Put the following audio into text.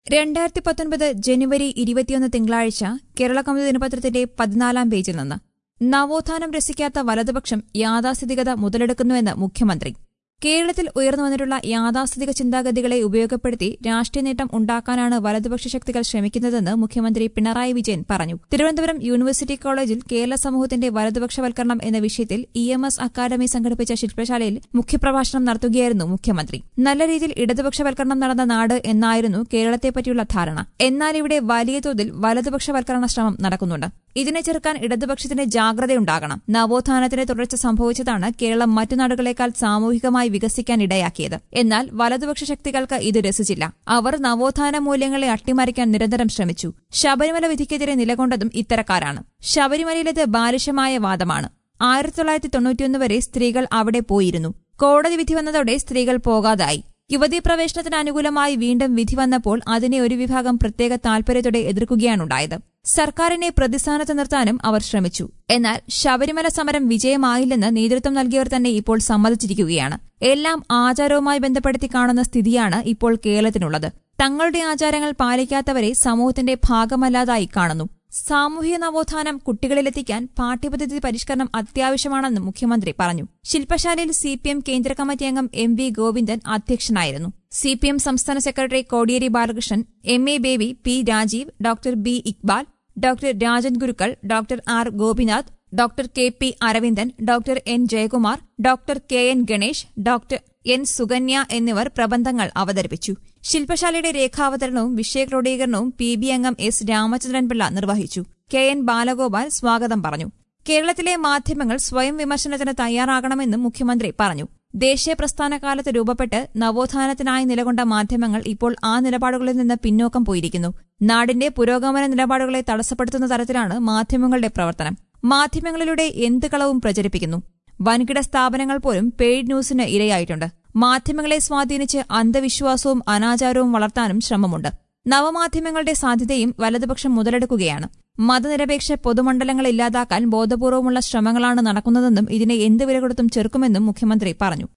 രണ്ടായിരത്തി പത്തൊൻപത് ജനുവരി ഇരുപത്തിയൊന്ന് തിങ്കളാഴ്ച കേരള കൗമുദി ദിനപത്രത്തിന്റെ പതിനാലാം പേജിൽ നിന്ന് നവോത്ഥാനം രസിക്കാത്ത വലതുപക്ഷം യാഥാസ്ഥിതികത മുതലെടുക്കുന്നുവെന്ന് മുഖ്യമന്ത്രി കേരളത്തിൽ ഉയർന്നുവന്നിട്ടുള്ള യാഥാസ്ഥിതിക ചിന്താഗതികളെ ഉപയോഗപ്പെടുത്തി രാഷ്ട്രീയ നേട്ടം ഉണ്ടാക്കാനാണ് വലതുപക്ഷ ശക്തികൾ ശ്രമിക്കുന്നതെന്ന് മുഖ്യമന്ത്രി പിണറായി വിജയൻ പറഞ്ഞു തിരുവനന്തപുരം യൂണിവേഴ്സിറ്റി കോളേജിൽ കേരള സമൂഹത്തിന്റെ വലതുപക്ഷവൽക്കരണം എന്ന വിഷയത്തിൽ ഇ എം എസ് അക്കാദമി സംഘടിപ്പിച്ച ശില്പശാലയിൽ മുഖ്യപ്രഭാഷണം നടത്തുകയായിരുന്നു മുഖ്യമന്ത്രി നല്ല രീതിയിൽ ഇടതുപക്ഷവൽക്കരണം നടന്ന നാട് എന്നായിരുന്നു കേരളത്തെപ്പറ്റിയുള്ള ധാരണ എന്നാൽ ഇവിടെ വലിയ തോതിൽ വലതുപക്ഷവൽക്കരണ ശ്രമം നടക്കുന്നുണ്ട് ഇതിനെ ചെറുക്കാൻ ഇടതുപക്ഷത്തിന് ജാഗ്രതയുണ്ടാകണം നവോത്ഥാനത്തിന് തുടർച്ച സംഭവിച്ചതാണ് കേരളം മറ്റു നാടുകളെക്കാൾ സാമൂഹികമായി വികസിക്കാൻ ഇടയാക്കിയത് എന്നാൽ വലതുപക്ഷ ശക്തികൾക്ക് ഇത് രസിച്ചില്ല അവർ നവോത്ഥാന മൂല്യങ്ങളെ അട്ടിമറിക്കാൻ നിരന്തരം ശ്രമിച്ചു ശബരിമല വിധിക്കെതിരെ നിലകൊണ്ടതും ഇത്തരക്കാരാണ് ശബരിമലയിലേത് ബാലിശമായ വാദമാണ് ആയിരത്തി തൊള്ളായിരത്തി തൊണ്ണൂറ്റിയൊന്ന് വരെ സ്ത്രീകൾ അവിടെ പോയിരുന്നു കോടതി വിധി വന്നതോടെ സ്ത്രീകൾ പോകാതായി യുവതീ പ്രവേശനത്തിന് അനുകൂലമായി വീണ്ടും വിധി വന്നപ്പോൾ അതിനെ ഒരു വിഭാഗം പ്രത്യേക താൽപര്യത്തോടെ എതിർക്കുകയാണുണ്ടായത് സർക്കാരിനെ പ്രതിസ്ഥാനത്ത് നിർത്താനും അവർ ശ്രമിച്ചു എന്നാൽ ശബരിമല സമരം വിജയമായില്ലെന്ന് നേതൃത്വം നൽകിയവർ തന്നെ ഇപ്പോൾ സമ്മതിച്ചിരിക്കുകയാണ് എല്ലാം ആചാരവുമായി ബന്ധപ്പെടുത്തി കാണുന്ന സ്ഥിതിയാണ് ഇപ്പോൾ കേരളത്തിനുള്ളത് തങ്ങളുടെ ആചാരങ്ങൾ പാലിക്കാത്തവരെ സമൂഹത്തിന്റെ ഭാഗമല്ലാതായി കാണുന്നു സാമൂഹിക നവോത്ഥാനം കുട്ടികളിലെത്തിക്കാൻ പാഠ്യപദ്ധതി പരിഷ്കരണം അത്യാവശ്യമാണെന്ന് മുഖ്യമന്ത്രി പറഞ്ഞു ശില്പശാലയിൽ സി പി എം കേന്ദ്ര കമ്മിറ്റി അംഗം എം വി ഗോവിന്ദൻ അധ്യക്ഷനായിരുന്നു സി പി എം സംസ്ഥാന secretary Kodiyeri Balakrishnan M A Baby P Rajeev doctor B Iqbal doctor Rajan Gurukkal doctor R Gopinath doctor K P Aravindan doctor N Jayakumar doctor K N Ganesh doctor N Sukanya എന്നിവർ പ്രബന്ധങ്ങൾ അവതരിപ്പിച്ചു ശില്പശാലയുടെ രേഖാവതരണവും വിഷയക്രോഡീകരണവും പി ബി അംഗം എസ് രാമചന്ദ്രൻപിള്ള നിർവഹിച്ചു കെ എൻ ബാലഗോപാൽ സ്വാഗതം പറഞ്ഞു കേരളത്തിലെ മാധ്യമങ്ങൾ സ്വയം വിമർശനത്തിന് തയ്യാറാകണമെന്നും മുഖ്യമന്ത്രി പറഞ്ഞു ദേശീയ പ്രസ്ഥാനകാലത്ത് രൂപപ്പെട്ട് നവോത്ഥാനത്തിനായി നിലകൊണ്ട മാധ്യമങ്ങൾ ഇപ്പോൾ ആ നിലപാടുകളിൽ നിന്ന് പിന്നോക്കം പോയിരിക്കുന്നു നാടിന്റെ പുരോഗമന നിലപാടുകളെ തടസ്സപ്പെടുത്തുന്ന തരത്തിലാണ് മാധ്യമങ്ങളുടെ പ്രവർത്തനം മാധ്യമങ്ങളിലൂടെ എന്ത് കളവും പ്രചരിപ്പിക്കുന്നു വൻകിട സ്ഥാപനങ്ങൾ പോലും പെയ്ഡ് ന്യൂസിന് ഇരയായിട്ടുണ്ട് മാധ്യമങ്ങളെ സ്വാധീനിച്ച് അന്ധവിശ്വാസവും അനാചാരവും വളർത്താനും ശ്രമമുണ്ട് നവമാധ്യമങ്ങളുടെ സാധ്യതയും വലതുപക്ഷം മുതലെടുക്കുകയാണ് മതനിരപേക്ഷ പൊതുമണ്ഡലങ്ങൾ ഇല്ലാതാക്കാൻ ബോധപൂർവമുള്ള ശ്രമങ്ങളാണ് നടക്കുന്നതെന്നും ഇതിനെ എന്ത് വില കൊടുത്തും ചെറുക്കുമെന്നും മുഖ്യമന്ത്രി പറഞ്ഞു